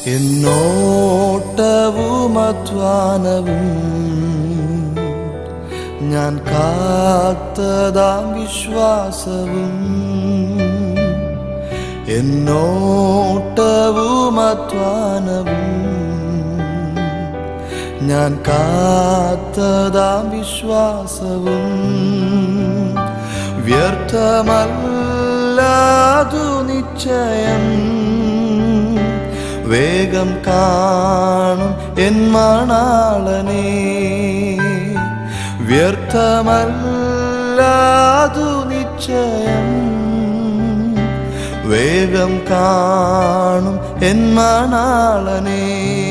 എന്നോട്ടവും അധ്വാനവും ഞാൻ കാത്തതാം വിശ്വാസവും എന്നോട്ടവും അധ്വാനവും ഞാൻ കാത്തതാം വിശ്വാസവും വ്യർത്ഥമല്ലാതു നിശ്ചയം വേഗം കാണും എൻ മണാളനെ വ്യർത്ഥമല്ലാതു നിശ്ചയം വേഗം കാണും എൻ മണാളനെ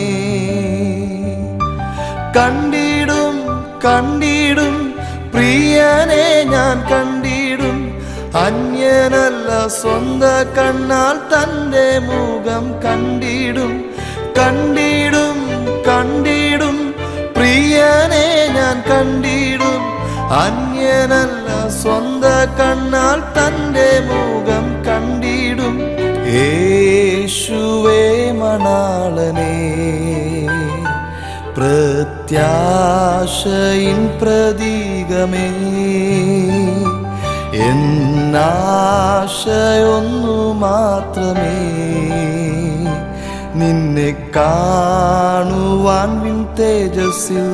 കണ്ടിടും കണ്ടിടും പ്രിയനെ ഞാൻ കണ്ടിടും അന്യനല്ല സ്വന്ത കണ്ണാൽ തൻ്റെ മുഖം കണ്ടിടും കണ്ടിടും കണ്ടിടും പ്രിയനെ ഞാൻ കണ്ടിടും അന്യനല്ല സ്വന്ത കണ്ണാൽ തൻ്റെ മുഖം കണ്ടിടും യേശുവേ മണാളനേ പ്രത്യാശയിൻ പ്രതീകമേ എന്നാശയൊന്നു മാത്രമേ നിന്നെ കാണുവാൻ വിൻ തേജസ്സിൽ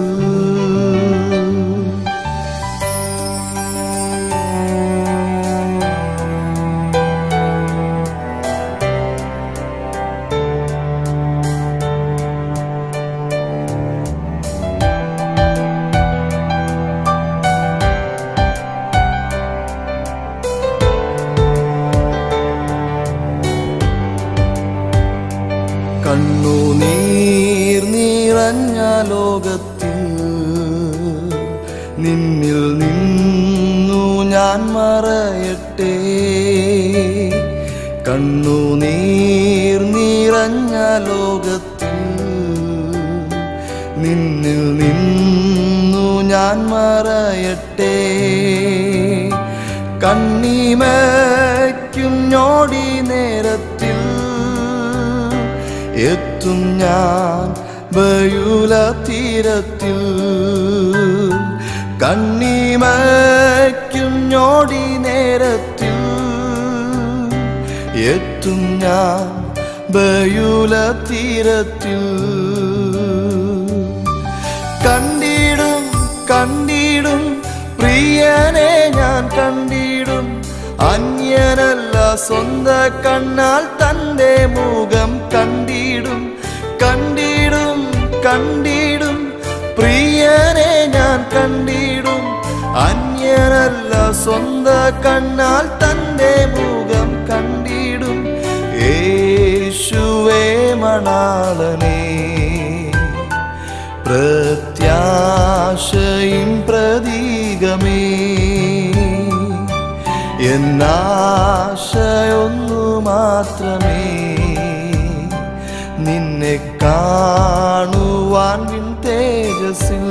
കണ്ണുനീർ നിറഞ്ഞ ലോകത്തിൽ നിന്നിൽ നിന്നു ഞാൻ മറയട്ടെ കണ്ണുനീർ നിറഞ്ഞ ലോകത്തിൽ നിന്നിൽ നിന്നു ഞാൻ മറയട്ടെ കണ്ണീമയ്ക്കും ഞോടി നേരത്തിൽ എത്തും ഞാൻ ബയുല തീരത്തിൽ കണ്ണീമയ്ക്കും ഞോടി നേരത്തിൽ എത്തും ഞാൻ ബയുല തീരത്തിൽ കണ്ടിടും കണ്ടിടും പ്രിയനെ ഞാൻ കണ്ടിടും അന്യനല്ല സ്വന്ത കണ്ണാൽ തൻ്റെ മുഖം കണ്ടിടും കണ്ടിടും കണ്ടിടും പ്രിയനെ ഞാൻ കണ്ടിടും അന്യനല്ല സ്വന്ത കണ്ണാൽ തൻ്റെ മുഖം കണ്ടിടും യേശുവേ മണാളനേ പ്രത്യാശയിൻ പ്രതീകമേ എന്നാശയൊന്നു മാത്രമേ നിന്നെ കാണുവാൻ വിൻ തേജസ്സിൽ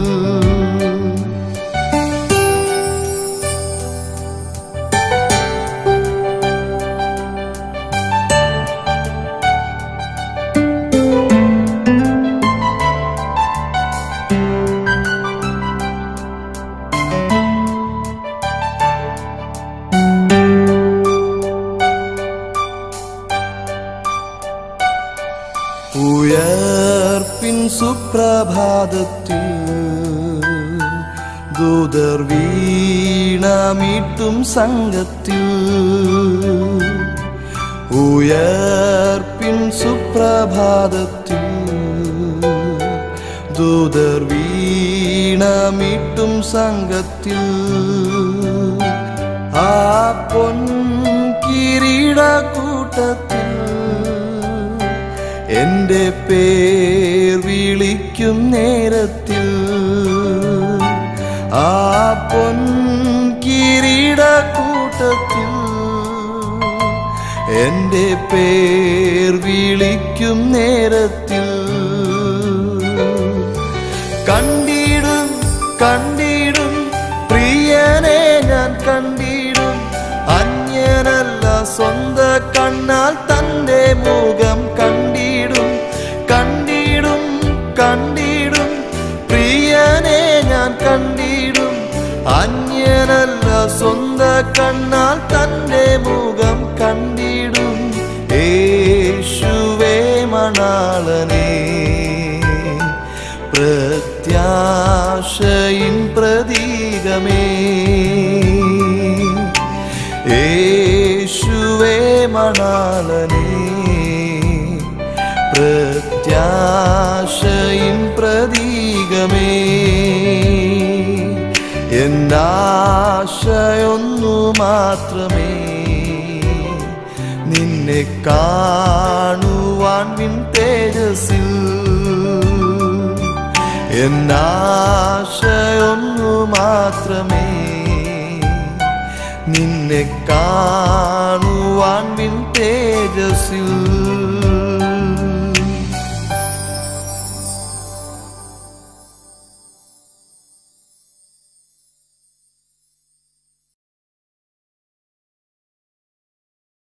ഉയർപ്പിൻ സുപ്രഭാതത്തിൽ ദൂതർ വീണമീട്ടും സംഘത്തിൽ ഉയർപ്പിൻ സുപ്രഭാതത്തിൽ ദൂതർ വീണമീട്ടും സംഘത്തിൽ ആ പൊൻ കിരീട കൂട്ടത്തിൽ എന്റെ പേർ വിളിക്കും നേരത്തിൽ ആ പൊൻ കിരീട കൂട്ടത്തിൽ എന്റെ പേർ വിളിക്കും നേരത്തിൽ കണ്ടിടും കണ്ടിടും പ്രിയനെ ഞാൻ കണ്ടിടും അന്യനല്ല സ്വന്ത കണ്ണാൽ തൻ്റെ മുഖം കണ്ടിടും ഞാൻ കണ്ടിടും അന്യനല്ല സ്വന്ത കണ്ണാൽ തന്റെ മുഖം കണ്ടിടും യേശുവേ മണാളനേ പ്രത്യാശയിൻ പ്രതീകമേ യേശുവേ മണാളനേ പ്രത്യാശയിൻ പ്രതീകമേ എന്നാശയൊന്നു മാത്രമേ നിന്നെ കാണുവാൻ വിൻ തേജസ്സിൽ എന്നാശയൊന്നു മാത്രമേ നിന്നെ കാണുവാൻ വിൻ തേജസ്സിൽ